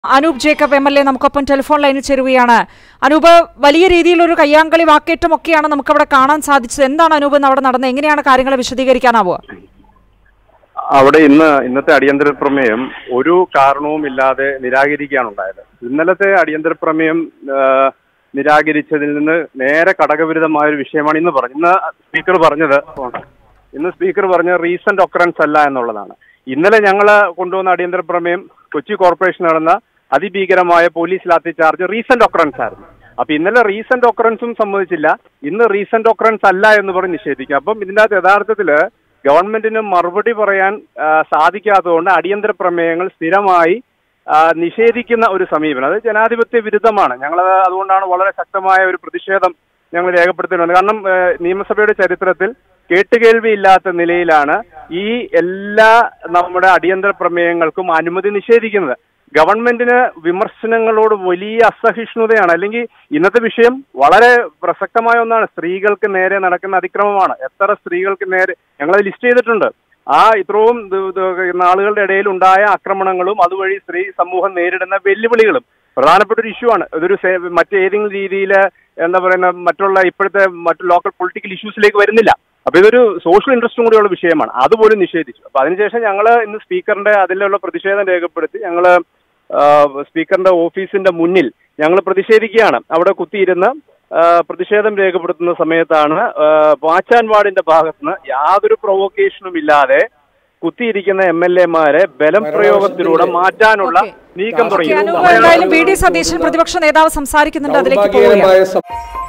Anoop Jacob M L A നമുക്കൊപ്പം telephone ലൈനിൽ ചേരുകയാണ് അനൂപ് വലിയ രീതിയിലൊരു കയ്യാങ്കളി വാക്കേറ്റം ഒക്കെയാണ് നമുക്കവിടെ കാണാൻ സാധിച്ചത് എന്താണ് അനൂപ് ഇന്ന് അവിടെ നടന്നത് എങ്ങനെയാണ് കാര്യങ്ങളെ വിശദീകരിക്കാനാവുക അവിടെ ഇന്ന് ഇന്നത്തെ അടിയന്തര പ്രമേയം ഒരു കാരണവും ഇല്ലാതെ നിരാകരിക്കുകയാണ് ഉണ്ടായത് ഇന്നലത്തെ അടിയന്തര പ്രമേയം ആ, നിരാകരിച്ചതിൽ നിന്ന് നേരെ കടകവിരുദ്ധമായ ഒരു വിഷയമാണ് ഇന്ന് പറഞ്ഞത് ഇന്ന് സ്പീക്കർ പറഞ്ഞത് ഇന്ന് സ്പീക്കർ പറഞ്ഞ റീസെന്റ് ഒക്കറൻസ് അല്ല എന്നുള്ളതാണ് ഇന്നലെ ഞങ്ങൾ കൊണ്ടുവന്ന അടിയന്തര പ്രമേയം കൊച്ചി കോർപ്പറേഷൻ നടന്ന അതിഭീകരമായ police lathi charge recent occurrence ആയിരുന്നു അപ്പൊ ഇന്നലെ റീസെന്റ് ഒക്കറൻസും സമ്മതിച്ചില്ല ഇന്ന് റീസെന്റ് ഒക്കറൻസ് അല്ല എന്ന് പറഞ്ഞ് നിഷേധിക്കും അപ്പം ഇതിന്റെ അകത്ത് യഥാർത്ഥത്തില് ഗവൺമെന്റിന് മറുപടി പറയാൻ ആ, സാധിക്കാത്തതുകൊണ്ട് അടിയന്തര പ്രമേയങ്ങൾ സ്ഥിരമായി ആ, നിഷേധിക്കുന്ന ഒരു സമീപനം അത് ജനാധിപത്യ വിരുദ്ധമാണ് ഞങ്ങൾ അതുകൊണ്ടാണ് വളരെ ശക്തമായ ഒരു പ്രതിഷേധം ഞങ്ങൾ രേഖപ്പെടുത്തുന്നുണ്ട് കാരണം ആ, നിയമസഭയുടെ ചരിത്രത്തിൽ കേട്ടുകേൾവിയില്ലാത്ത നിലയിലാണ് ഈ എല്ലാ നമ്മുടെ അടിയന്തര പ്രമേയങ്ങൾക്കും അനുമതി നിഷേധിക്കുന്നത് ഗവൺമെന്റിന് വിമർശനങ്ങളോട് വലിയ അസഹിഷ്ണുതയാണ് അല്ലെങ്കിൽ ഇന്നത്തെ വിഷയം വളരെ പ്രസക്തമായ ഒന്നാണ് സ്ത്രീകൾക്ക് നേരെ നടക്കുന്ന അതിക്രമമാണ് എത്ര സ്ത്രീകൾക്ക് നേരെ ഞങ്ങളത് ലിസ്റ്റ് ചെയ്തിട്ടുണ്ട് ആ ഇത്രയും ദ- ദ- നാളുകളുടെ ഇടയിൽ ഉണ്ടായ ആക്രമണങ്ങളും അതുവഴി സ്ത്രീ സമൂഹം നേരിടുന്ന വെല്ലുവിളികളും പ്രധാനപ്പെട്ട ഒരു ഇഷ്യൂ ആണ് ഇതൊരു സേ- മറ്റേതെങ്കിലും രീതിയിൽ എന്താ പറയുന്ന മറ്റുള്ള ഇപ്പോഴത്തെ മറ്റു ലോക്കൽ പൊളിറ്റിക്കൽ ഇഷ്യൂസിലേക്ക് വരുന്നില്ല അപ്പൊ ഇതൊരു സോഷ്യൽ ഇൻട്രസ്റ്റും കൂടിയുള്ള വിഷയമാണ് അതുപോലും നിഷേധിച്ചു അപ്പൊ അതിനുശേഷം ഞങ്ങൾ ഇന്ന് സ്പീക്കറിന്റെ അതിലുള്ള പ്രതിഷേധം രേഖപ്പെടുത്തി ഞങ്ങൾ സ്പീക്കറിന്റെ ഓഫീസിന്റെ മുന്നിൽ ഞങ്ങൾ പ്രതിഷേധിക്കുകയാണ് അവിടെ കുത്തിയിരുന്ന് ആ, പ്രതിഷേധം രേഖപ്പെടുത്തുന്ന സമയത്താണ് ആ, വാച്ചാൻ വാർഡിന്റെ ഭാഗത്തുനിന്ന് യാതൊരു പ്രൊവോക്കേഷനും ഇല്ലാതെ കുത്തിയിരിക്കുന്ന എം എൽ എമാരെ ബലം പ്രയോഗത്തിലൂടെ മാറ്റാനുള്ള ഓക്കേ. നീക്കം ഓക്കേ, തുടങ്ങി അനൂപ് എന്തായാലും വി ഡി സതീശൻ പ്രതിപക്ഷ നേതാവ് സംസാരിക്കുന്നുണ്ട് അതിലേക്ക് പോവുകയാണ് ദൗർഭാഗ്യകരമായ സം-